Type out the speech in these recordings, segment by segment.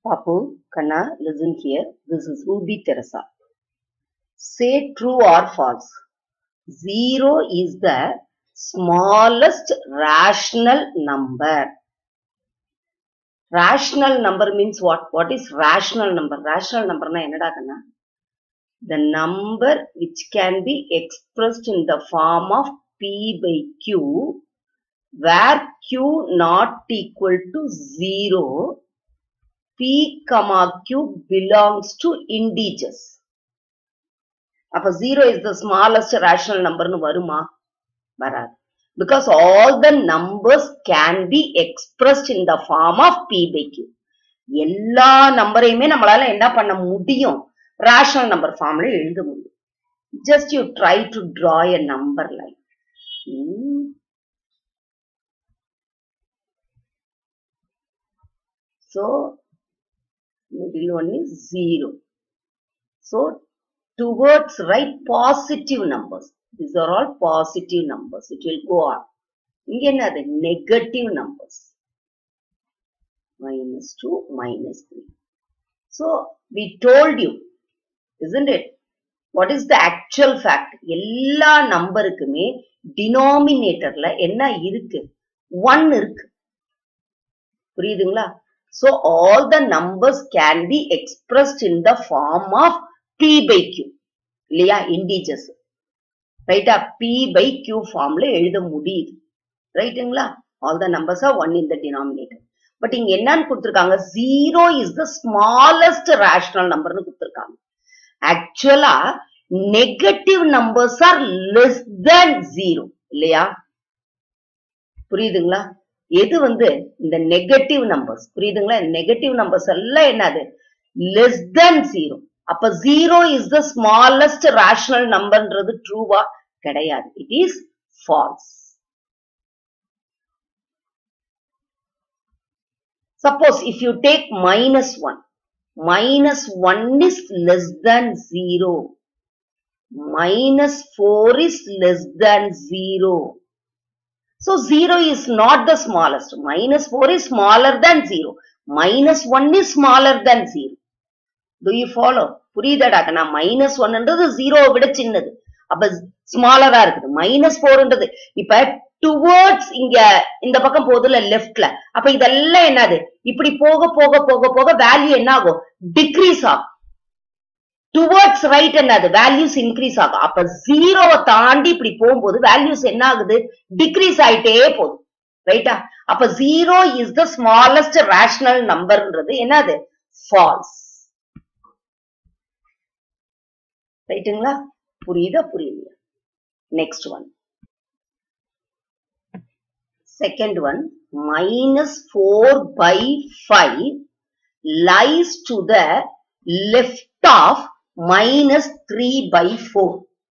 Papu, Kanna, listen here. This is Ruby Teresa. Say true or false. Zero is the smallest rational number. Rational number means what? What is rational number? Rational number na என்னடா கண்ணா? The number which can be expressed in the form of P by Q where Q not equal to zero P comma Q belongs to integers. அப்ப zero is the smallest rational numberனு வருமா வராது because all the numbers can be expressed in the form of p by q எல்லா நம்பரையுமே நம்மளால என்ன பண்ண முடியும் rational number ஃபார்ம்ல எழுத முடியும் just you try to draw a number like so middle one is zero so towards right positive numbers these are all positive numbers it will go on இங்க என்னது negative numbers minus two minus three so we told you isn't it what is the actual fact எல்லா நம்பருக்குமே டினாமினேட்டர்ல என்ன இருக்கு one இருக்கு புரியுதுங்களா so all the numbers can be expressed in the form of B by q இல்லையா integers ரைட்டா p by q ஃபார்ம்ல எழுத முடியுது ரைட்டுங்களா all the numbers are one in the denominator but இங்க என்னன்னு கொடுத்துருக்காங்க zero is the smallest rational நம்பர்னு கொடுத்துருக்காங்க ஆக்சுவலா negative numbers are less than zero இல்லையா புரியுதுங்களா எது வந்து இந்த நெகட்டிவ் நம்பர்ஸ் புரியுதுங்களா நெகட்டிவ் நம்பர்ஸ் எல்லாம் என்னது லெஸ் தேன் ஜீரோ அப்ப zero is the smallest rational நம்பர்ன்றது ட்ரூவா கிடையாது it is false suppose if you take minus one minus 1 is less than 0. Minus 4 is less than 0. So 0 is not the smallest. Minus 4 is smaller than 0. Minus 1 is smaller than 0. Do you follow? புரியுதாடா கண்ணா minus ஒன்ன்றது ஜீரோவை விட சின்னது அப்ப ஸ்மாலரா இருக்குது minus போர்ன்றது இப்ப towards இங்க இந்த பக்கம் போகுதுல லெஃப்ட்ல அப்ப இதெல்லாம் என்னது இப்படி போக போக போக போக வேல்யூ என்ன ஆகும் டிக்ரீஸ் ஆகும் டுவர்ட்ஸ் ரைட் என்னது வேல்யூஸ் இன்க்ரீஸ் ஆகும் அப்ப ஜீரோவை தாண்டி இப்படி போகும்போது வேல்யூஸ் என்ன ஆகுது டிக்ரீஸ் ஆயிட்டே போகுது ரைட்டா அப்ப zero is the smallest rational நம்பர்ன்றது என்னது ஃபால்ஸ் ரைட்டுங்களா புரியுதா புரியுது next one second one minus 4 by 5 lies to the left of minus 3 by 4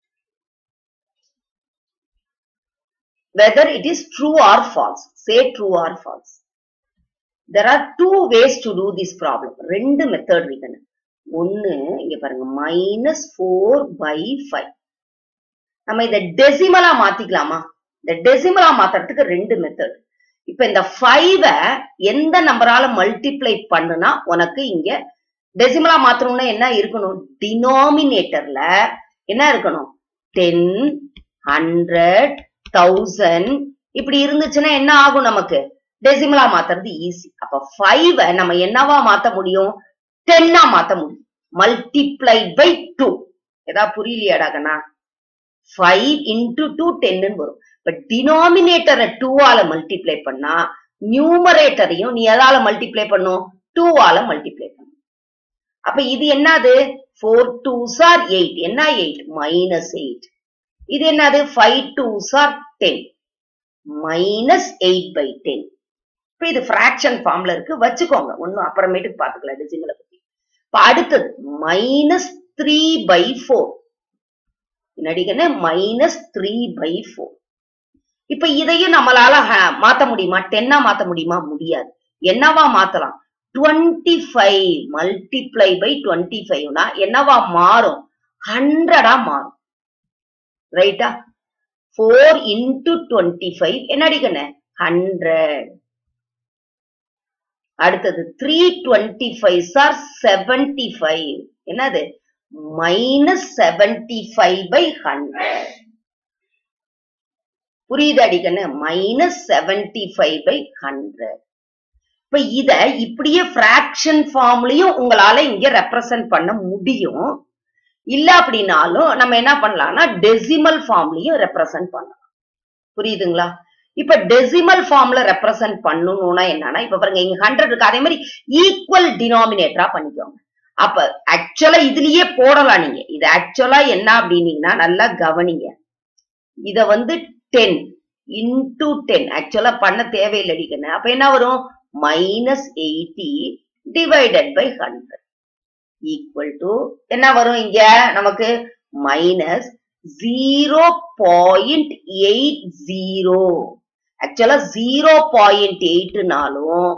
whether it is true or false say true or false there are two ways to do this problem ரெண்டு method இருக்குன்னு ஒன்னு இங்க பாருங்க minus four by five நம்ம இதை டெசிமலா மாத்திக்கலாமா இந்த டெசிமலா மாத்துறதுக்கு ரெண்டு மெத்தட் இப்ப இந்த ஃபைவ எந்த நம்பரால மல்டிப்ளை பண்ணுனா உனக்கு இங்க டெசிமலா மாத்தணும்னா என்ன இருக்கணும் டினாமினேட்டர்ல என்ன இருக்கணும் டென் ஹண்ட்ரட் தௌசண்ட் இப்படி இருந்துச்சுன்னா என்ன ஆகும் நமக்கு டெசிமலா மாத்துறது ஈஸி அப்ப ஃபைவ நம்ம என்னவா மாத்த முடியும் டென்னா மாத்த முடியும் மல்டிப்ளை பை டூ ஏதாவது புரியலையாடா கண்ணா ஃபைவ் இன்டூ டூ டென்னு வரும் பட் டினாமினேட்டரை டூவால மல்டிப்ளை பண்ணா நியூமரேட்டரையும் நீ எதால மல்டிப்ளை பண்ணும் டூவால மல்டிப்ளை பண்ணும் அப்ப இது என்னது ஃபோர் டூ சார் எயிட் என்ன எயிட் மைனஸ் எயிட் இது என்னது five two sir ten minus eight by ten இப்ப இது ஃபிராக்ஷன் ஃபார்ம்ல இருக்கு வச்சுக்கோங்க ஒன்னும் அப்புறமேட்டுக்கு பாத்துக்கலாம் டெசிமலை பத்தி இப்ப அடுத்தது மைனஸ் த்ரீ பை ஃபோர் நடிகன மைனஸ் த்ரீ பை ஃபோர் இப்ப இதையும் நம்மளால மாத்த முடியுமா டென்னா மாத்த முடியுமா முடியாது என்னவா மாத்தலாம் twenty five multiply by twenty ஃபைவ்னா என்னவா மாறும் ஹண்ட்ரடா மாறும் ரைட்டா ஃபோர் இன்டு டுவெண்ட்டி ஃபைவ் என்னடி கண்ணு ஹண்ட்ரட் அடுத்தது த்ரீ டுவெண்ட்டி ஃபைவ் சார் செவன்டி ஃபைவ் என்னது minus seventy five by hundred புரியுது அடிக்கண்ணு minus seventy five by hundred இப்ப இத இப்படியே பிராக்ஷன் ஃபார்ம்லயும் உங்களால இங்க ரெப்ரசன்ட் பண்ண முடியும் இல்ல அப்படின்னாலும் நம்ம என்ன பண்ணலாம்னா டெசிமல் ஃபார்ம்லயும் ரெப்ரசன்ட் பண்ணலாம் புரியுதுங்களா இப்ப டெசிமல் ஃபார்ம்ல ரெப்ரசன்ட் பண்ணணும்னா என்னன்னா இப்ப பாருங்க இங்க ஹண்ட்ரட் இருக்கு அதே மாதிரி ஈக்குவல் டினாமினேட்டரா பண்ணிக்கோங்க அப்ப ஆக்சுவலா இதுலயே போடலாம் நீங்க இது ஆக்சுவலா என்ன அப்படின்னீங்கன்னா நல்லா கவனிங்க இத வந்து டென் இன்டூ டென் ஆக்சுவலா பண்ண தேவையில்லை அடிக்கணும் அப்ப என்ன வரும் minus eighty divided by hundred equal to என்ன வரும் இங்க நமக்கு minus zero point eight zero ஆக்சுவலா ஜீரோ பாயிண்ட் எயிட்னாலும்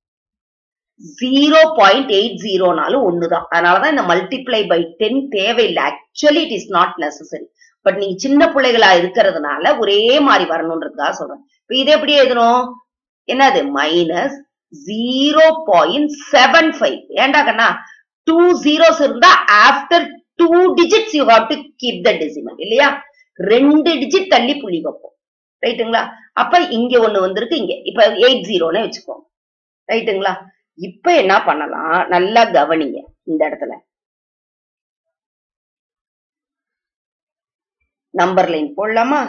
ஜீரோ பாயிண்ட் எயிட் ஜீரோனாலும் ஒண்ணுதான் அதனாலதான் இந்த மல்டிப்ளை பை டென் தேவையில்லை actually it is not necessary but நீங்க சின்ன பிள்ளைகளா இருக்கிறதுனால ஒரே மாதிரி வரணும்ன்றதுக்காக சொல்றேன் இப்ப இது எப்படி எழுதணும் என்னது minus zero point seven five ஏண்டா கண்ணா டூ ஜீரோஸ் இருந்தா after two digits you have to keep the decimal இல்லையா ரெண்டு டிஜிட் தள்ளி புள்ளி வைப்போம் ரைட்டுங்களா அப்ப இங்க ஒண்ணு வந்திருக்கு இங்க இப்ப எயிட் ஜீரோன்னு வச்சுக்கோங்க ரைட்டுங்களா இப்ப என்ன பண்ணலாம் நல்லா கவனிங்க இந்த இடத்துல நம்பர் லைன் போடலாமா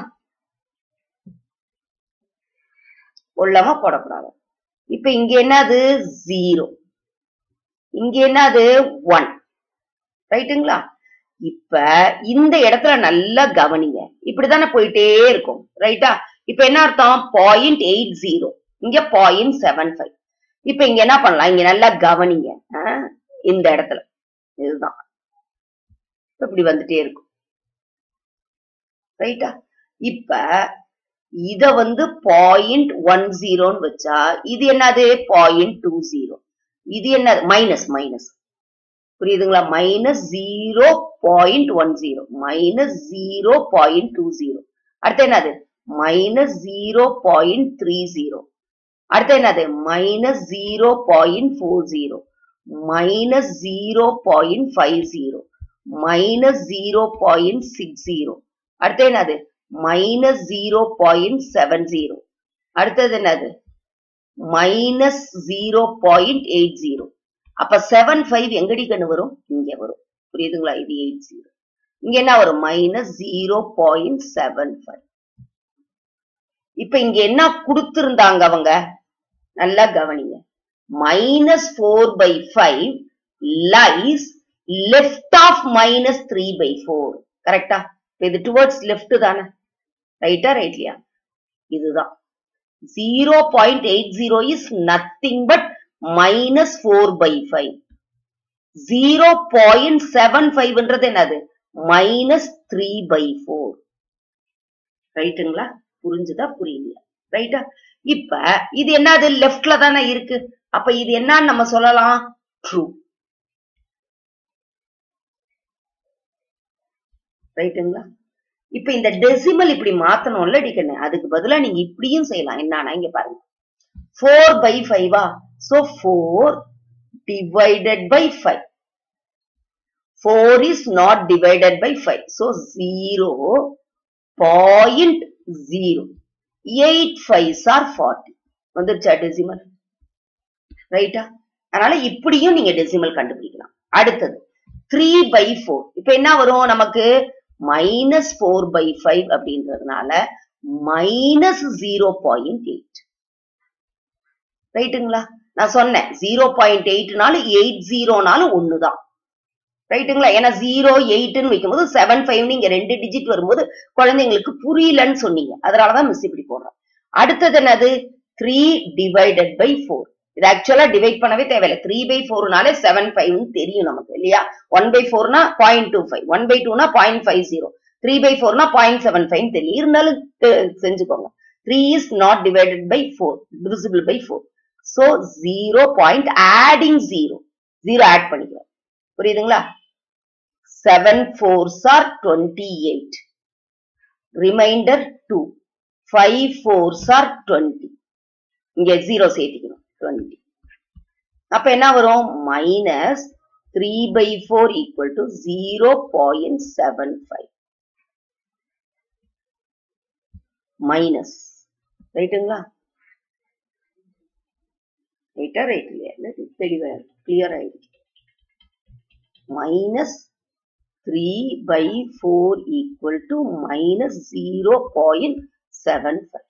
போடலாமா போடக்கூடாது இப்ப இங்க என்னது ஜீரோ இங்க என்னது ஒன் ரைட்டுங்களா இப்ப இந்த இடத்துல நல்லா கவனிங்க இப்படிதானே போயிட்டே இருக்கும் ரைட்டா இப்ப என்ன அர்த்தம் பாயிண்ட் எயிட் ஜீரோ இங்க பாயிண்ட் செவன் ஃபைவ் இப்ப இங்க என்ன பண்ணலாம் இங்க நல்லா கவனிங்க ஆ, இந்த இடத்துல இதுதான் இப்படி வந்துட்டே இருக்கும் ரைட்டா இப்ப இத வந்து பாயிண்ட் ஒன் ஜீரோன்னு வச்சா இது என்னது பாயிண்ட் டூ ஜீரோ இது என்ன மைனஸ் மைனஸ் புரியுதுங்களா minus zero point one zero minus zero point two zero அடுத்து என்னது minus zero point three zero அடுத்து என்னது minus zero point four zero minus zero point five zero minus zero point six zero அடுத்து என்னது minus zero point seven zero அடுத்தது என்னது minus zero point eight zero அப்ப seven five எங்கடி கண்ணு வரும் இங்க வரும் புரியுதுங்களா இது எயிட் ஜீரோ இங்க என்ன வரும் minus zero point seven five இப்ப இங்க என்ன கொடுத்திருந்தாங்க அவங்க நல்லா கவனிங்க minus four by five lies left of minus three by four கரெக்டா இது டுவர்ட்ஸ் லெஃப்ட் தானே ரைட்டா ரைட்லியா இதுதான் zero point eight zero is nothing but minus four by five zero point seven ஃபைவ்ன்றது என்னது மைனஸ் த்ரீ பை ஃபோர் ரைட்டுங்களா புரிஞ்சுதா புரியலையா ரைட்டா இப்ப இது என்னது லெஃப்ட்ல தானே இருக்கு அப்ப இது என்னன்னு நம்ம சொல்லலாம் ட்ரூ ரைட்டுங்களா இப்ப இந்த டெசிமல் இப்படி மாத்தணும்ல டிக்கண்ணு அதுக்கு பதிலா நீங்க இப்படியும் செய்யலாம் என்னன்னா இங்க பாருங்க ஃபோர் பை ஃபைவா so four divided by five four is not divided by five so zero point zero eight five or forty வந்துருச்சா டெசிமல் ரைட்டா அதனால இப்படியும் நீங்க டெசிமல் கண்டுபிடிக்கலாம் அடுத்தது த்ரீ பை ஃபோர் இப்ப என்ன வரும் நமக்கு மைனஸ் ஃபோர் பை ஃபைவ் அப்படின்றதுனால மைனஸ் ஜீரோ பாயிண்ட் எயிட் ரைட்டுங்களா நான் சொன்னேன் ஜீரோ பாயிண்ட் எயிட்னாலும் எயிட் ஜீரோனாலும் ஒண்ணுதான் ரைட்டுங்களா ஏன்னா ஜீரோ எயிட்னு வைக்கும்போது செவன் ஃபைவ் நீங்க ரெண்டு டிஜிட் வரும்போது குழந்தைங்களுக்கு புரியலன்னு சொன்னீங்க அதனாலதான் மிஸ் இப்படி போடுறோம் அடுத்தது என்னது த்ரீ டிவைடட் பை ஃபோர் இது ஆக்சுவலா டிவைட் பண்ணவே தேவையில்லை த்ரீ பை ஃபோர்னாலே செவன் ஃபைவ்னு தெரியும் நமக்கு இல்லையா ஒன் பை ஃபோர்னா point two five one by டூனா point five zero three by ஃபோர்னா பாயிண்ட் செவன் ஃபைவ் தெரியும் இருந்தாலும் தெ- செஞ்சுக்கோங்க three is not divided by four divisible by four so zero point adding zero zero add பண்ணிக்கிறோம் புரியுதுங்களா seven fours are twenty eight remainder two five fours are twenty இங்க zero சேர்த்திக்கணும் twenty அப்ப என்ன வரும் minus three by four equal to zero point seven five minus ரைட்டுங்களா ரைட்டா right இல்லையா இல்ல தெளிவா கிளியர் ஆயிடுச்சு minus three by four equal to minus zero point seven five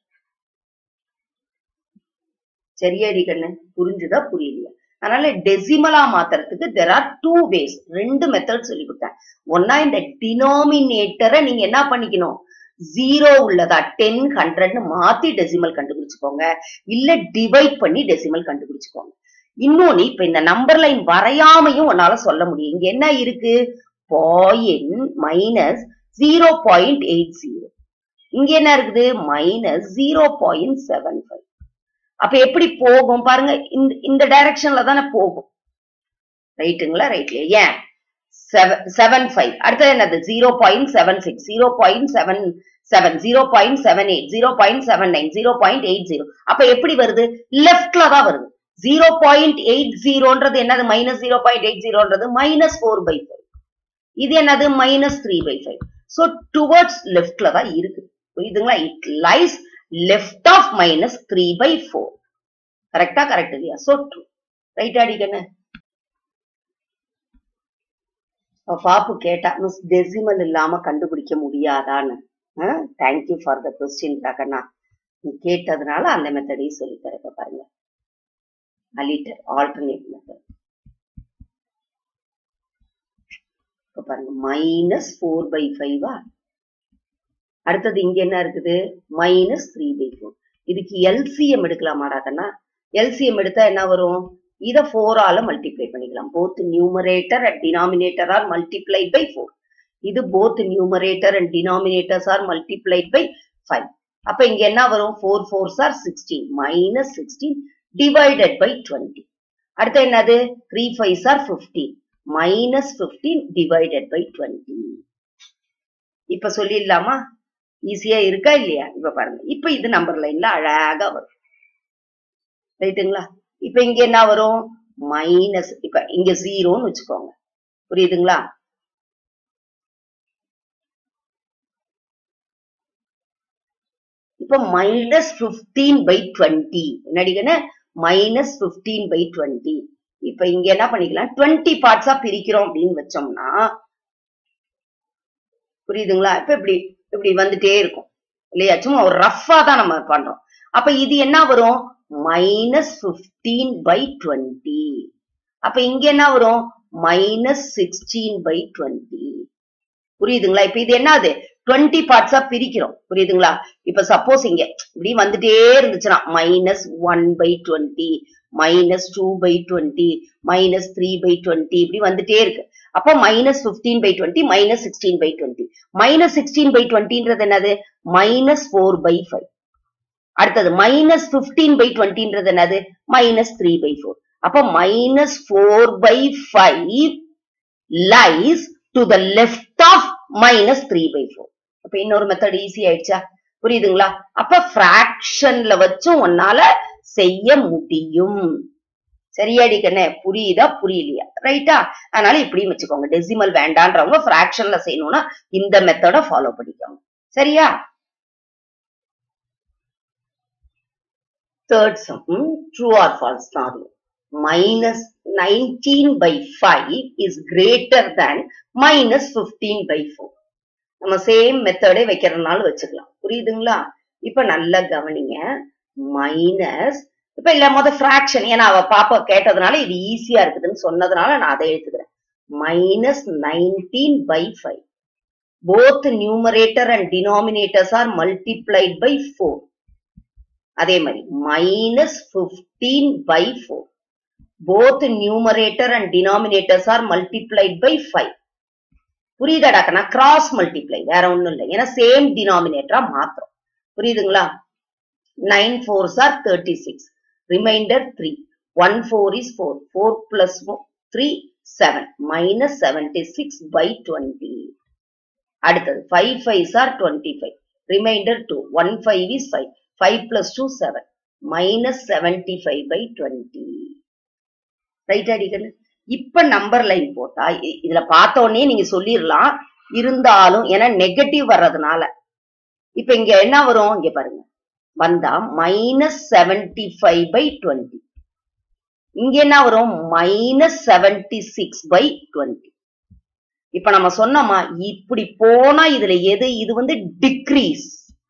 சரியாடி கண்ணு புரிஞ்சுதா புரியலையா அதனால டெசிமலா மாத்துறதுக்கு தெர் ஆர் டூ வேஸ் ரெண்டு மெத்தட் சொல்லி கொடுத்தேன் ஒன்னா இந்த டினாமினேட்டரை நீங்க என்ன பண்ணிக்கணும் ஜீரோ உள்ளதா டென் ஹண்ட்ரட்னு மாத்தி டெசிமல் கண்டுபிடிச்சுக்கோங்க இல்ல டிவைட் பண்ணி டெசிமல் கண்டுபிடிச்சுக்கோங்க இன்னொன்னு இப்ப இந்த நம்பர் லைன் வரையாமையும் உன்னால சொல்ல முடியும் இங்க என்ன இருக்கு point minus zero point eight zero இங்க என்ன இருக்குது minus zero point seven five அப்ப எப்படி போகும் பாருங்க இந்த இந்த டைரக்ஷன்ல தானே போகும் ரைட்டுங்களா ரைட்லயா ஏன் செவன் ஃபைவ் அடுத்தது என்னது zero point seven six zero point seven seven zero point seven eight zero point seven nine zero point eight zero அப்ப எப்படி வருது லெஃப்ட்ல தான் வருது ஜீரோ பாயிண்ட் எயிட் ஜீரோன்றது என்னது மைனஸ் ஜீரோ பாயிண்ட் எயிட் ஜீரோன்றது மைனஸ் ஃபோர் பை ஃபைவ் இது என்னது minus three by five so towards லெஃப்ட்ல தான் இருக்கு புரியுதுங்களா it lies left of minus three by four கரெக்டா கரெக்ட் இல்லையா ஸோ ட்ரூ ரைட் அடிக்கண்ணு பாப்பு கேட்டா மிஸ் டெசிமல் இல்லாம கண்டுபிடிக்க முடியாதான்னு தேங்க்யூ ஃபார் த கொஸ்டின் கண்ணா நீ கேட்டதுனால அந்த மெத்தடையும் சொல்லி தரப்ப பாருங்க அலிட்டர் ஆல்டர்னேட் மெத்தட் இப்ப பாருங்க மைனஸ் ஃபோர் பை ஃபைவா அடுத்தது இங்க என்ன இருக்குது மைனஸ் த்ரீ பை ஃபோர் இதுக்கு எல்சிஎம் எடுக்கலாமாடா கண்ணா எல்சிஎம் எடுத்தா என்ன வரும் இத ஃபோரால மல்டிப்ளை பண்ணிக்கலாம் both numerator and denominator are multiplied by four இது both numerator and denominators are multiplied by five அப்ப இங்க என்ன வரும் four fours are sixteen minus sixteen divided by twenty அடுத்து என்னது three fives are fifteen minus fifteen divided by twenty இப்ப சொல்லிடலாமா ஈஸியா இருக்கா இல்லையா இப்ப பாருங்க இப்ப இது நம்பர் லைன்ல அழகா வரும் ரைட்டுங்களா இப்ப இங்க என்ன வரும் மைனஸ் இப்ப இங்க ஜீரோன்னு வச்சுக்கோங்க புரியுதுங்களா இப்ப மைனஸ் பிப்டீன் பை டுவெண்ட்டி என்னடிக்கன்னு மைனஸ் பிப்டீன் பை டுவெண்ட்டி இப்ப இங்க என்ன பண்ணிக்கலாம் டுவெண்ட்டி பார்ட்ஸா பிரிக்கிறோம் அப்படின்னு வச்சோம்னா புரியுதுங்களா இப்ப இப்படி இப்படி வந்துட்டே இருக்கும் இல்லையா சும்மா ஒரு ரஃபா தான் நம்ம பண்றோம் அப்ப இது என்ன வரும் மைனஸ் பிப்டீன் பை டுவெண்ட்டி அப்ப இங்க என்ன வரும் மைனஸ் சிக்ஸ்டீன் பை டுவெண்ட்டி புரியுதுங்களா இப்ப இது என்னது டுவெண்ட்டி பார்ட்ஸா பிரிக்கிறோம் புரியுதுங்களா இப்ப சப்போஸ் இங்க இப்படி வந்துட்டே இருந்துச்சுன்னா minus one by twenty minus two by twenty minus three by twenty இப்படி வந்துட்டே இருக்கு அப்போ minus fifteen by twenty minus sixteen by twenty minus sixteen by டுவெண்ட்டின்றது என்னது மைனஸ் ஃபோர் பை ஃபைவ் அடுத்தது மைனஸ் பிப்டீன் பை டுவெண்ட்டின்றது என்னது மைனஸ் த்ரீ பை ஃபோர் அப்ப minus four by five lies to the left of minus three by four அப்ப இன்னொரு method easy ஆயிடுச்சா புரியுதுங்களா அப்ப பிராக்ஷன்ல வச்சும் உன்னால செய்ய முடியும் சரியாடி கண்ணே புரியுதா புரியலையா ரைட்டா அதனால இப்படியும் வச்சுக்கோங்க டெசிமல் வேண்டான்றவங்க பிராக்ஷன்ல செய்யணும்னா இந்த மெத்தட ஃபாலோ பண்ணிக்கோங்க சரியா third sum true or false தான் அது minus nineteen by five is greater than minus fifteen by four நம்ம சேம் மெத்தடே வைக்கிறதுனால வச்சுக்கலாம் புரியுதுங்களா இப்ப நல்லா கவனிங்க மைனஸ் இப்ப இல்ல முத ஃபிராக்ஷன் ஏன்னா அவ பாப்பா கேட்டதுனால இது ஈஸியா இருக்குதுன்னு சொன்னதுனால நான் அதை எழுத்துக்கிறேன் minus nineteen by five both numerator and denominators are multiplied by four அதே மாதிரி minus fifteen by four both numerator and denominators are multiplied by five புரியுதாடாக்கா கிராஸ் மல்டிப்ளை வேற ஒண்ணும் இல்லை ஏன்னா சேம் டினாமினேட்டரா மாத்திரம் புரியுதுங்களா nine fours are thirty six remainder three one four is four four plus three seven minus seventy six by twenty அடுத்தது five fives are twenty five remainder two one five is five five plus two seven minus seventy five by twenty right அடிக்கணும் இப்ப number line போட்டா இ- இதுல பார்த்த உடனே நீங்க சொல்லிடலாம் இருந்தாலும் ஏன்னா நெகட்டிவ் வர்றதுனால இப்ப இங்க என்ன வரும் இங்க பாருங்க வந்தா minus seventy five by twenty இங்க என்ன வரும் minus seventy six by twenty இப்ப நம்ம சொன்னோமா இப்படி போனா இதுல எது இது வந்து டிக்ரீஸ்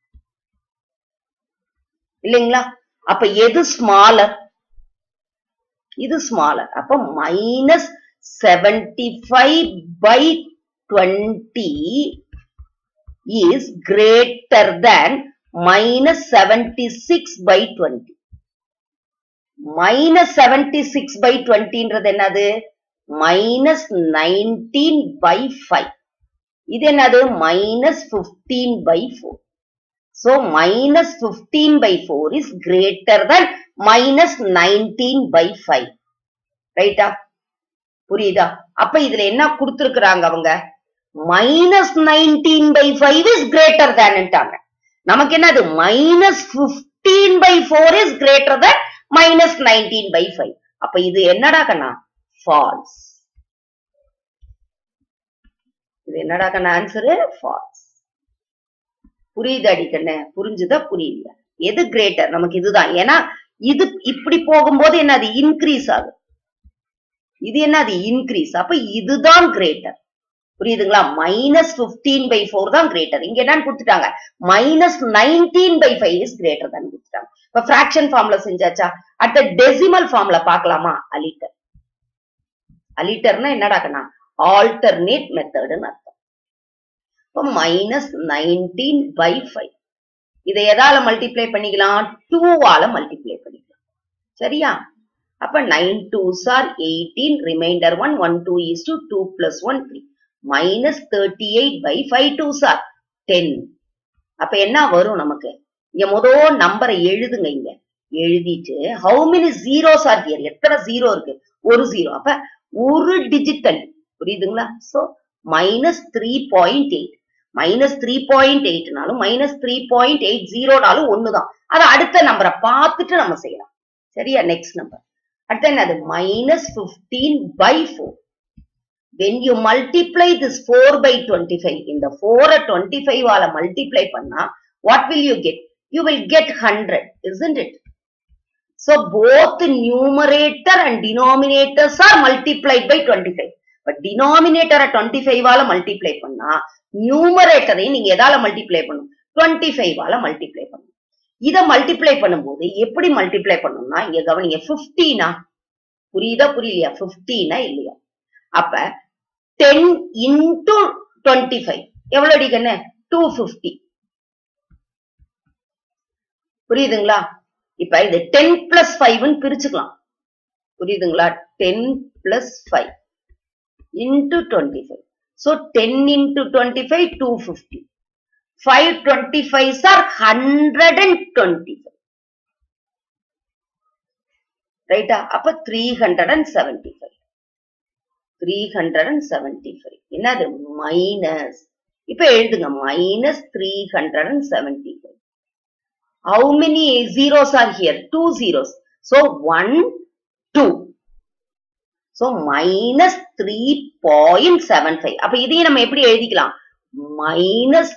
இல்லைங்களா அப்ப எது ஸ்மாலர் இது ஸ்மாலர் அப்ப minus seventy five by twenty is greater than minus seventy six by twenty minus seventy six by டுவெண்ட்டின்றது என்னது மைனஸ் நைன்டீன் பை ஃபைவ் இது என்னது minus fifteen by four So minus 15 by 4 is greater than minus 19 by 5. ரைட்டா புரியுதா அப்ப இதுல என்ன கொடுத்திருக்கிறாங்க அவங்க minus nineteen by five is greater தேன்ட்டாங்க நமக்கு என்னது minus fifteen by four is greater than minus nineteen by five அப்ப இது என்னடா கண்ணா ஃபால்ஸ் இது என்னடா கண்ணா ஆன்சரு ஃபால்ஸ் புரியுது அடிக்கண்ணே புரிஞ்சுதா புரியல எது கிரேட்டர் நமக்கு இதுதான் ஏன்னா இது இப்படி போகும்போது என்னது இன்க்ரீஸ் ஆகுது இது என்னது இன்க்ரீஸ் அப்ப இதுதான் கிரேட்டர் புரியுதுங்களா மைனஸ் பிப்டீன் பை ஃபோர் தான் கிரேட்டர் இங்க என்னன்னு கொடுத்துட்டாங்க minus nineteen by five is greater தான் கொடுத்துட்டாங்க இப்ப ஃபிராக்ஷன் ஃபார்ம்ல செஞ்சாச்சா அடுத்த டெசிமல் ஃபார்ம்ல பார்க்கலாமா அலிட்டர் அலிட்டர்னா என்னடாக்கண்ணா ஆல்டர்னேட் மெத்தடுன்னு அர்த்தம் இப்போ மைனஸ் நைன்டீன் பை ஃபைவ் இதை எதால மல்டிப்ளை பண்ணிக்கலாம் டூவால மல்டிப்ளை பண்ணிக்கலாம் சரியா அப்ப nine two sir eighteen remainder one one two is two two plus one three minus thirty eight by five two sir ten அப்ப என்ன வரும் நமக்கு இங்க முதல் நம்பரை எழுதுங்க இங்க எழுதிட்டு how many zeros are here எத்தனை ஜீரோ இருக்கு ஒரு ஜீரோ அப்ப ஒரு டிஜிட்டல் புரியுதுங்களா so minus three point eight minus three point எயிட்னாலும் மைனஸ் த்ரீ பாயிண்ட் எயிட் ஜீரோனாலும் ஒண்ணுதான் அது அடுத்த நம்பரை பார்த்துட்டு நம்ம செய்யலாம் சரியா நெக்ஸ்ட் நம்பர் அடுத்து என்னது minus fifteen by four when you multiply this four by twenty five இந்த ஃபோரை டுவெண்ட்டி ஃபைவ் ஆல மல்டிப்ளை பண்ணா what will you get you will get hundred isn't it so both numerator and denominators are multiplied by 25 but denominator 25 ஆல multiply பண்ணா நியூமரேட்டரையும் நீங்க எதால multiply பண்ணும் 25 ஆல மல்டிப்ளை பண்ணும் இத மல்டிப்ளை பண்ணும்போது எப்படி மல்டிப்ளை பண்ணணும்னா இங்க கவனிங்க 15 புரியுதா புரியலையா 15 இல்லையா அப்ப 10 இன்டு 25 எவ்வளவு அடிக்கண்ணே 250 புரியுதுங்களா இப்ப இது 10 பிளஸ் ஃபைவ்னு பிரிச்சுக்கலாம் புரியுதுங்களா 10 plus five into twenty five so ten into twenty five two fifty five twenty five are hundred and twenty five ரைட்டா அப்ப three hundred and seventy five three hundred and seventy five என்னது minus இப்ப எழுதுங்க minus three hundred and seventy five how many zeros are here two zeros so one two so minus 3.75 அப்ப இதையும் நம்ம எப்படி எழுதிக்கலாம் minus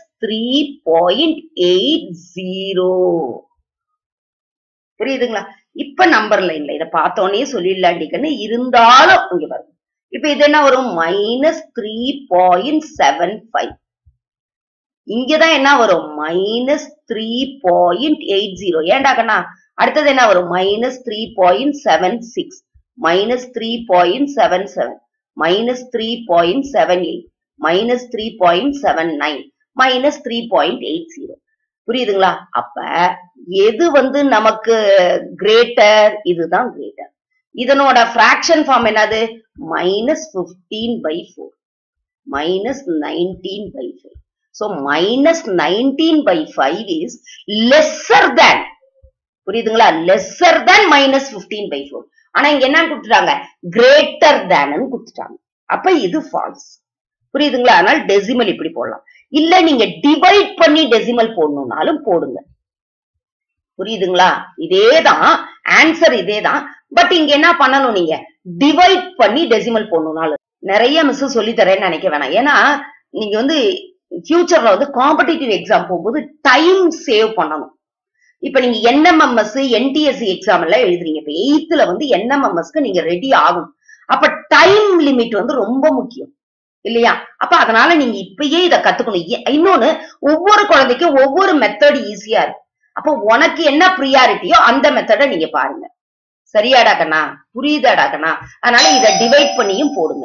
3.80 புரியுதுங்களா இப்ப நம்பர் லைன்ல இத பார்த்தோன்னே சொல்லிடலாண்டிக்கன்னு இருந்தாலும் இங்க பாருங்க இப்ப இது என்ன வரும் minus three point seven five இங்கதான் என்ன வரும் minus three point eight zero ஏன்டா கண்ணா அடுத்தது என்ன வரும் minus three point seven six minus three point seven seven minus three point seven eight minus three point seven nine minus three point eight zero புரியுதுங்களா அப்ப எது வந்து நமக்கு கிரேட்டர் இதுதான் கிரேட்டர் இதனோட ஃபிராக்ஷன் ஃபார்ம் என்னது minus fifteen by four minus nineteen by five So minus 19 by 5 is lesser than புரியுதுங்களா lesser than minus 15 by 4 ஆனா இங்க என்ன கொடுத்துட்டாங்க greater than கொடுத்துட்டாங்க அப்ப இது false புரியுதுங்களா அதனால டெசிமல் இப்படி போடலாம் இல்ல நீங்க டிவைட் பண்ணி டெசிமல் போடணும்னாலும் போடுங்க புரியுதுங்களா இதேதான் ஆன்சர் இதேதான் பட் இங்க என்ன பண்ணணும் நீங்க டிவைட் பண்ணி டெசிமல் போடணும்னாலும் நிறைய மிஸ் சொல்லி தரேன்னு நினைக்க வேணாம் ஏன்னா நீங்க வந்து ஃபியூச்சர்ல வந்து காம்படிட்டிவ் எக்ஸாம் போகும்போது டைம் சேவ் பண்ணணும் இப்ப நீங்க என்எம்எம்எஸ் என்டிஎஸ்சி எக்ஸாம் எல்லாம் எழுதுறீங்க இப்ப எயித்துல வந்து என்எம்எம்எஸ்க்கு நீங்க ரெடி ஆகும் அப்ப டைம் லிமிட் வந்து ரொம்ப முக்கியம் இல்லையா அப்ப அதனால நீங்க இப்பயே இத கத்துக்கணும் ஏ- இன்னொன்னு ஒவ்வொரு குழந்தைக்கும் ஒவ்வொரு மெத்தட் ஈஸியா இருக்கும் அப்போ உனக்கு என்ன ப்ரியாரிட்டியோ அந்த மெத்தட நீங்க பாருங்க சரியாடா கண்ணா புரியுதாடா கண்ணா அதனால இத டிவைட் பண்ணியும் போடுங்க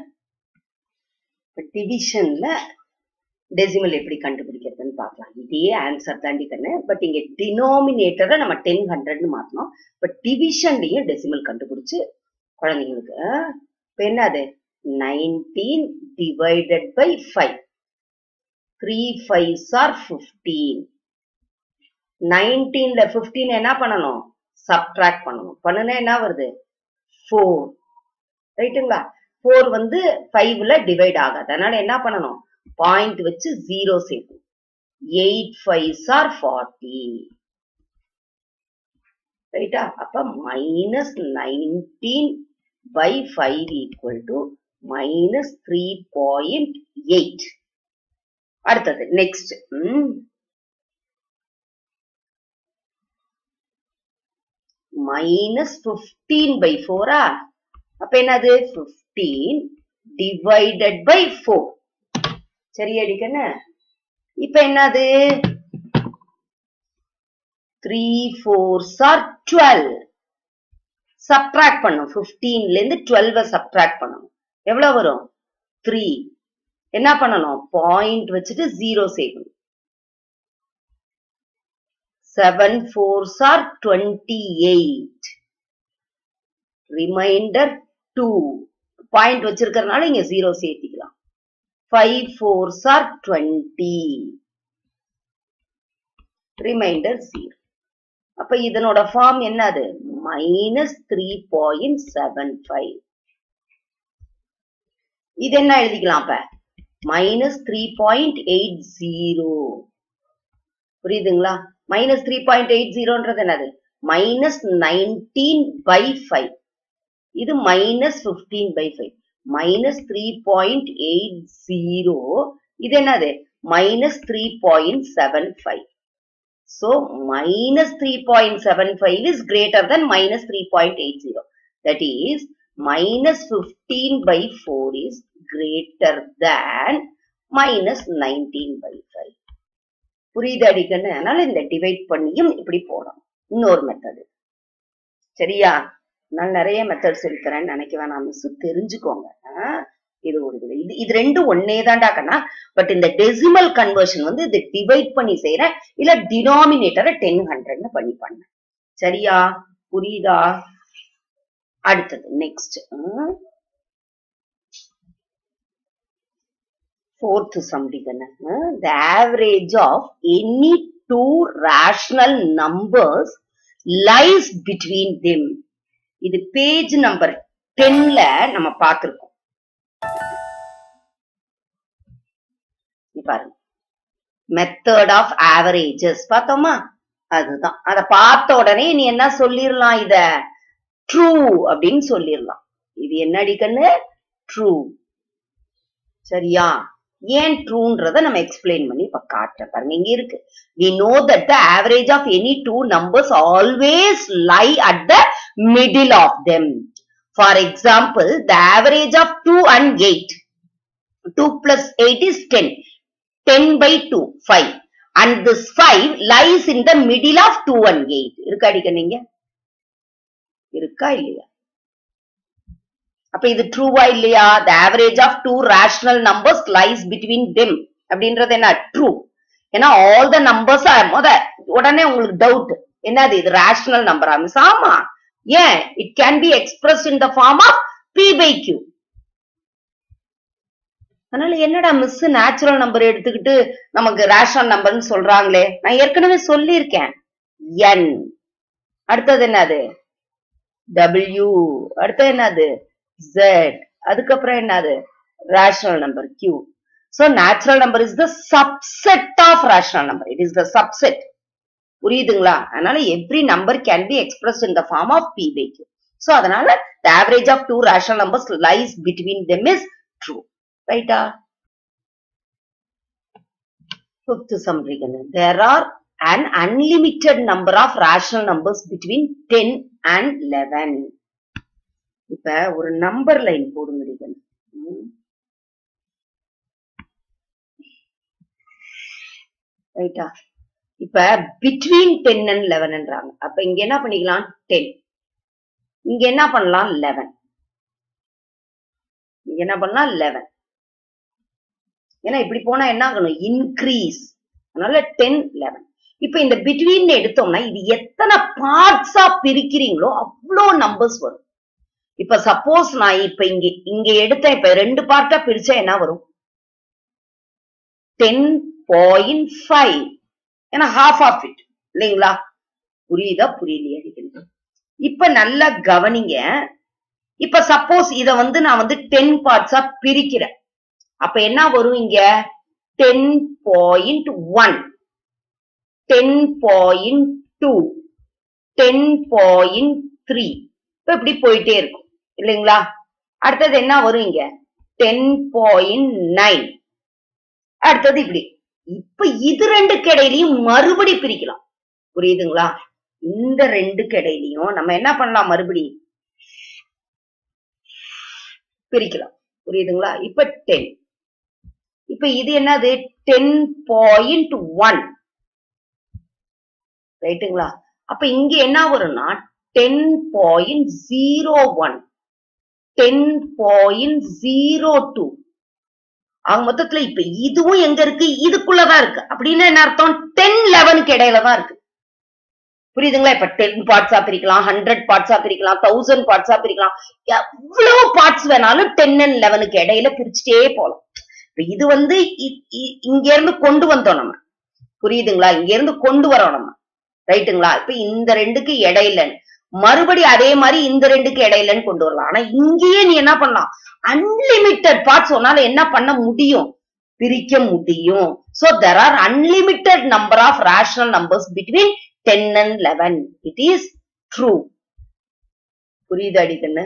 டிவிஷன்ல டெசிமல் எப்படி கண்டுபிடிக்கிறதுன்னு பார்க்கலாம் இதே ஆன்சர் தாண்டி கண்ணு பட் இங்க டினோமினேட்டரை நம்ம டென் ஹண்ட்ரட்னு மாத்தணும் பட் டிவிஷன்லயும் டெசிமல் கண்டுபிடிச்சு குழந்தைங்களுக்கு ஆ? இப்ப என்னது nineteen divided by five three fives are fifteen நைன்டீன்ல ஃபிஃப்டீன் என்ன பண்ணணும் சப்ட்ராக்ட் பண்ணணும் பண்ணுனா என்ன வருது ஃபோர் ரைட்டுங்களா ஃபோர் வந்து ஃபைவ்ல டிவைட் ஆகாது அதனால என்ன பண்ணணும் பாயிண்ட் வச்சு ஜீரோ சேர்க்கணும் எயிட் ஃபைவ்ஸ் ஆர் ஃபார்ட்டி ரைட்டா அப்ப minus nineteen by five equal to minus three point eight அடுத்தது நெக்ஸ்ட் மைனஸ் பிப்டீன் பை ஃபோரா அப்ப என்னது பிப்டீன் டிவைடட் பை ஃபோர் சரியாடி கண்ணு இப்ப என்னது three fours are twelve subtract பண்ணும் 15 ல இருந்து டுவெல்வ சப்ட்ராக்ட் பண்ணணும் எவ்வளவு வரும் த்ரீ என்ன பண்ணணும் பாயிண்ட் வச்சுட்டு ஜீரோ சேர்க்கணும் seven fours are twenty eight remainder two point வச்சிருக்கிறதுனால இங்க ஜீரோ சேர்த்திக்கலாம் five fours are twenty remainder zero அப்ப இதனோட ஃபார்ம் என்னது minus three point seven five இது என்ன எழுதிக்கலாம் அப்ப minus three point eight zero புரியுதுங்களா மைனஸ் த்ரீ பாயிண்ட் எயிட் ஜீரோன்றது என்னது மைனஸ் நைன்டீன் பை ஃபைவ் இது minus fifteen by five minus three point eight zero இது என்னது minus three point seven five so minus three point seven five is greater than minus three point eight zero that is minus fifteen by four is greater than minus nineteen by five புரியுது அடிக்கன்னு அதனால இந்த divide பண்ணியும் இப்படி போடணும் இன்னொரு method சரியா நான் நிறைய மெத்தட் சொல்லித்தரேன்னு நினைக்க வேணாம் மிஸ் தெரிஞ்சுக்கோங்க ஆ? இது ஒரு இது இது இது ரெண்டும் ஒன்னே தான்டா கண்ணா பட் இந்த டெசிமல் கன்வர்ஷன் வந்து இது டிவைட் பண்ணி செய்யறேன் இல்ல டினாமினேட்டரை டென் ஹண்ட்ரட்னு பண்ணி பண்ணேன் சரியா புரியுதா அடுத்தது நெக்ஸ்ட் fourth சம்டிகன the average of any two rational numbers lies between them இது பேஜ் நம்பர் டென்ல நம்ம பார்த்திருக்கோம் இங்க பாருங்க மெத்தட் ஆஃப் ஆவரேஜஸ் பார்த்தோமா அதுதான் அத பார்த்த உடனே நீ என்ன சொல்லிடலாம் இத ட்ரூ அப்படின்னு சொல்லிடலாம் இது என்னடி கண்ணு ட்ரூ சரியா ஏன் ட்ரூன்றத நம்ம எக்ஸ்பிளைன் பண்ணி இப்ப காட்டுறேன் பாருங்க இங்க இருக்கு we know that the average of any two numbers always lie at the middle of them for example the average of 2 and 8 2 plus 8 is 10 10 by 2 5 and this 5 lies in the middle of 2 and 8 இருக்கா அடிக்க நீங்க இருக்கா இல்லையா அப்ப இது ட்ரூவா இல்லையா the average of two rational numbers lies between them அப்படின்றது என்ன ட்ரூ ஏன்னா ஆல் த நம்பர்ஸ் முத உடனே உங்களுக்கு டவுட் என்னது இது ரேஷனல் நம்பரா மிஸ் ஆமா ஏன் it can be express in the form of B by Q அதனால என்னடா மிஸ் நேச்சுரல் நம்பர் எடுத்துக்கிட்டு நமக்கு ரேஷனல் நம்பர்னு சொல்றாங்களே நான் ஏற்கனவே சொல்லியிருக்கேன் என் அடுத்தது என்னது டபிள்யூ அடுத்தது என்னது Z அதுக்கப்புறம் என்னது rational number Q so natural number is the subset of rational number it is the subset புரியுதுங்களா அதனால every number can be expressed in the form of P by Q so அதனால the average of two rational numbers lies between them is true ரைட்டா fifth summary there are an unlimited number of rational numbers between 10 and 11 இப்ப ஒரு number line போடுங்க ரைட்டா இப்ப between ten and லெவன்ன்றாங்க அப்ப இங்க என்ன பண்ணிக்கலாம் டென் இங்க என்ன பண்ணலாம் லெவன் இங்க என்ன பண்ணலாம் லெவன் ஏன்னா இப்படி போனா என்ன ஆகணும் இன்க்ரீஸ் அதனால டென் லெவன் இப்ப இந்த பிட்வீன் எடுத்தோம்னா இது எத்தனை பார்ட்ஸா பிரிக்கிறீங்களோ அவ்வளோ நம்பர்ஸ் வரும் இப்ப சப்போஸ் நான் இப்ப இங்க இங்க எடுத்தேன் இப்ப ரெண்டு பார்ட்டா பிரிச்சா என்ன வரும் டென் பாயிண்ட் ஃபைவ் ஏன்னா ஹாஃப் ஆஃப் இட் இல்லைங்களா புரியுதா புரியலையா அடிக்கணும் இப்ப நல்லா கவனிங்க இப்ப சப்போஸ் இத வந்து நான் வந்து டென் பார்ட்ஸா பிரிக்கிறேன் அப்ப என்ன வரும் இங்க ten point one ten point two ten point three இப்ப இப்படி போயிட்டே இருக்கும் இல்லைங்களா அடுத்தது என்ன வரும் இங்க டென் பாயிண்ட் நைன் அடுத்தது இப்படி இப்ப இது ரெண்டுக்கு இடையிலையும் மறுபடி பிரிக்கலாம் புரியுதுங்களா இந்த ரெண்டுக்கு இடையிலையும் நம்ம என்ன பண்ணலாம் மறுபடி பிரிக்கலாம் புரியுதுங்களா இப்ப டென் இப்ப இது என்னது டென் பாயிண்ட் ஒன் ரைட்டுங்களா அப்ப இங்க என்ன வரும்னா ten point zero one ten point zero two ஆக மொத்தத்துல இப்ப இதுவும் எங்க இருக்கு இதுக்குள்ளதான் இருக்கு அப்படின்னு என்ன அர்த்தம் டென் லெவனுக்கு இடையில தான் இருக்கு புரியுதுங்களா இப்ப டென் பார்ட்ஸா பிரிக்கலாம் ஹண்ட்ரட் பார்ட்ஸா பிரிக்கலாம் தௌசண்ட் பார்ட்ஸா பிரிக்கலாம் எவ்வளவு பார்ட்ஸ் வேணாலும் டென் அண்ட் லெவனுக்கு இடையில பிரிச்சுட்டே போலாம் இப்ப இது வந்து இங்க இருந்து கொண்டு வந்தோம் நம்ம புரியுதுங்களா இங்க இருந்து கொண்டு வரோம் நம்ம ரைட்டுங்களா இப்ப இந்த ரெண்டுக்கு இடையில மறுபடி அதே மாதிரி இந்த ரெண்டுக்கு இடையிலன்னு கொண்டு வரலாம் ஆனா இங்கேயே நீ என்ன பண்ணலாம் அன்லிமிட்டட் பார்ட்ஸ் உன்னால என்ன பண்ண முடியும் பிரிக்க முடியும் so there are unlimited number of rational numbers between ten and eleven it is true புரியுது அடிக்கண்ணு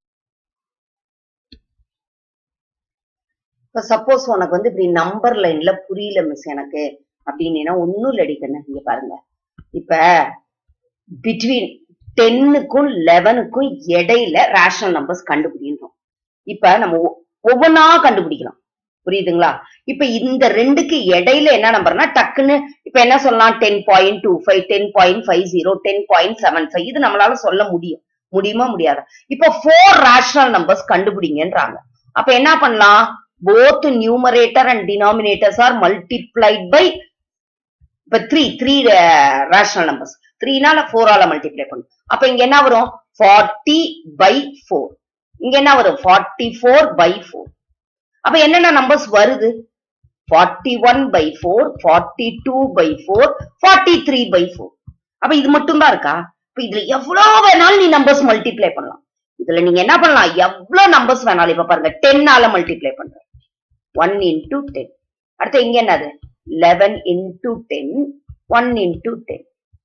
இப்ப சப்போஸ் உனக்கு வந்து இப்படி நம்பர் லைன்ல புரியல மிஸ் எனக்கு அப்படின்னு ஒன்னும் இல்லை அடிக்கண்ணு இங்க பாருங்க இப்ப பிட்வீன் டென்னுக்கும் லெவனுக்கும் இடையில ரேஷனல் நம்பர்ஸ் கண்டுபிடிக்கணும் இப்ப நம்ம ஒவ்வொன்னா கண்டுபிடிக்கலாம் புரியுதுங்களா இப்ப இந்த ரெண்டுக்கு இடையில என்ன நம்பர்னா டக்குன்னு இப்ப என்ன சொல்லலாம் ten point two five ten point five zero ten point seven five இது நம்மளால சொல்ல முடியும் முடியுமா முடியாதா இப்ப ஃபோர் ரேஷனல் நம்பர்ஸ் கண்டுபிடிங்கன்றாங்க அப்ப என்ன பண்ணலாம் both numerator and denominators are multiplied by இப்ப த்ரீ த்ரீ ரேஷனல் நம்பர்ஸ் த்ரீனால ஃபோரால மல்டிப்ளை பண்ணும் அப்ப இங்க என்ன வரும் ஃபார்ட்டி பை ஃபோர் இங்க என்ன வரும் ஃபார்ட்டி ஃபோர் பை ஃபோர் அப்ப என்னென்ன நம்பர்ஸ் வருது forty one by four forty two by four forty three by four அப்ப இது மட்டும் தான் இருக்கா இப்ப இதுல எவ்வளவு வேணாலும் நீ நம்பர்ஸ் மல்டிப்ளை பண்ணலாம் இதுல நீங்க என்ன பண்ணலாம் எவ்வளவு நம்பர்ஸ் வேணாலும் இப்ப பாருங்க டென்னால மல்டிப்ளை பண்ற ஒன் இன்டூ டென் அடுத்து இங்க என்னது eleven into ten one into ten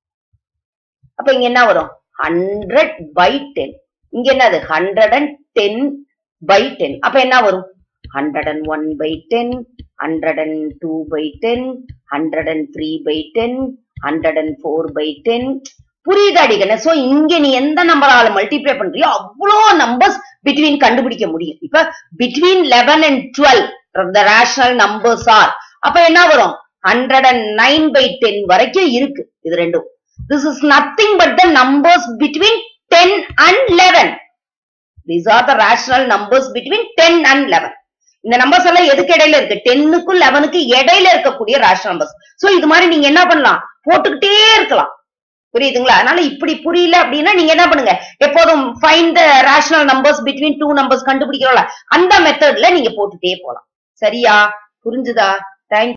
அப்ப இங்க என்ன வரும் ஹண்ட்ரட் பை டென் இங்க என்னது hundred and ten by ten அப்ப என்ன வரும் hundred and one by ten hundred and two by ten hundred and three by ten hundred and four by ten புரியுது அடிக்கணும் சோ இங்க நீ எந்த நம்பரால மல்டிப்ளை பண்றியோ அவ்வளோ நம்பர்ஸ் பிட்வீன் கண்டுபிடிக்க முடியும் இப்ப between eleven and twelve the rational numbers are அப்ப என்ன வரும் hundred and nine by ten வரைக்கும் இருக்கு இது ரெண்டும் this is nothing but the numbers between ten and eleven these are the rational numbers between ten and eleven இந்த numbers எல்லாம் எதுக்கு இடையில இருக்கு டென்னுக்கும் லெவனுக்கு இடையில இருக்கக்கூடிய ரேஷனல் நம்பர்ஸ் சோ இது மாதிரி நீங்க என்ன பண்ணலாம் போட்டுக்கிட்டே இருக்கலாம் புரியுதுங்களா அதனால இப்படி புரியல அப்படின்னா நீங்க என்ன பண்ணுங்க எப்போதும் find the rational numbers between two numbers கண்டுபிடிக்கிறோம்ல அந்த மெத்தட்ல நீங்க போட்டுட்டே போலாம் சரியா புரிஞ்சுதா தேங்க்